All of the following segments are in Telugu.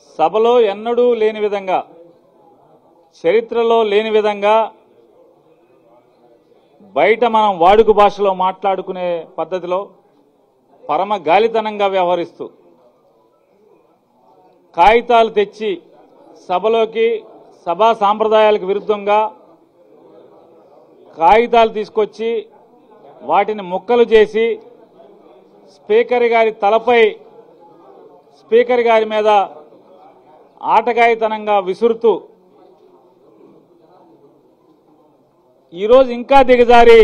సభలో ఎన్నడూ లేని విధంగా చరిత్రలో లేని విధంగా బయట మనం వాడుక భాషలో మాట్లాడుకునే పద్ధతిలో పరమ గాలితనంగా వ్యవహరిస్తూ కాగితాలు తెచ్చి సభలోకి సభా సాంప్రదాయాలకు విరుద్ధంగా కాగితాలు తీసుకొచ్చి వాటిని ముక్కలు చేసి స్పీకర్ గారి తలపై స్పీకర్ గారి మీద ఆటగాయితనంగా విసురుతూ ఈరోజు ఇంకా దిగజారి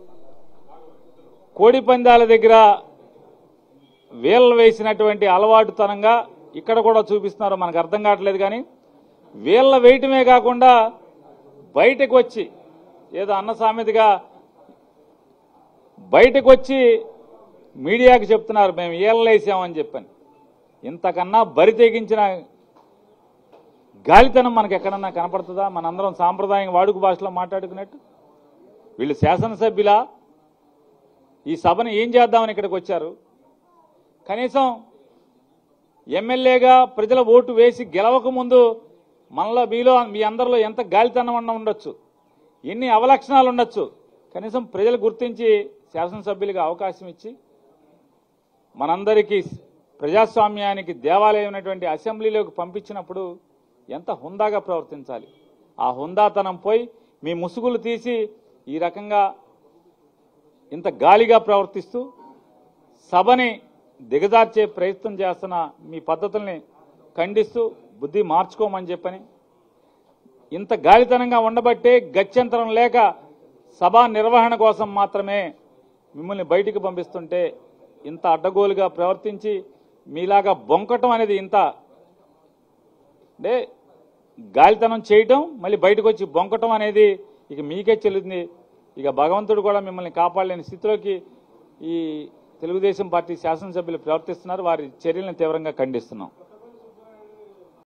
కోడి పందాల దగ్గర వీళ్ళ వేసినటువంటి అలవాటుతనంగా ఇక్కడ కూడా చూపిస్తున్నారు మనకు అర్థం కావట్లేదు కానీ వీళ్ళ వేయటమే కాకుండా బయటకు వచ్చి ఏదో అన్న సామెతగా బయటకు వచ్చి మీడియాకి చెప్తున్నారు మేము ఏళ్ళేసామని చెప్పని ఇంతకన్నా బరి తెగించిన గాలితనం మనకు ఎక్కడన్నా కనపడుతుందా మనందరం సాంప్రదాయంగా వాడుక భాషలో మాట్లాడుకున్నట్టు వీళ్ళు శాసనసభ్యులా ఈ సభను ఏం చేద్దామని ఇక్కడికి వచ్చారు కనీసం ఎమ్మెల్యేగా ప్రజల ఓటు వేసి గెలవక ముందు మనలో మీలో మీ అందరిలో ఎంత గాలితనం అన్న ఉండొచ్చు ఎన్ని అవలక్షణాలు ఉండొచ్చు కనీసం ప్రజలు గుర్తించి శాసనసభ్యులుగా అవకాశం ఇచ్చి మనందరికీ ప్రజాస్వామ్యానికి దేవాలయమైనటువంటి అసెంబ్లీలోకి పంపించినప్పుడు ఎంత హుందాగా ప్రవర్తించాలి ఆ హుందాతనం పోయి మీ ముసుగులు తీసి ఈ రకంగా ఇంత గాలిగా ప్రవర్తిస్తూ సభని దిగజార్చే ప్రయత్నం చేస్తున్న మీ పద్ధతుల్ని ఖండిస్తూ బుద్ధి మార్చుకోమని చెప్పని ఇంత గాలితనంగా ఉండబట్టే గత్యంతరం లేక సభా నిర్వహణ కోసం మాత్రమే మిమ్మల్ని బయటికి పంపిస్తుంటే ఇంత అడ్డగోలుగా ప్రవర్తించి మీలాగా బొంకటం అనేది ఇంత అంటే గాలితనం చేయటం మళ్ళీ బయటకు వచ్చి బొంకటం అనేది ఇక మీకే చెల్లుతుంది ఇక భగవంతుడు కూడా మిమ్మల్ని కాపాడలేని స్థితిలోకి ఈ తెలుగుదేశం పార్టీ శాసనసభ్యులు ప్రవర్తిస్తున్నారు వారి చర్యలను తీవ్రంగా ఖండిస్తున్నాం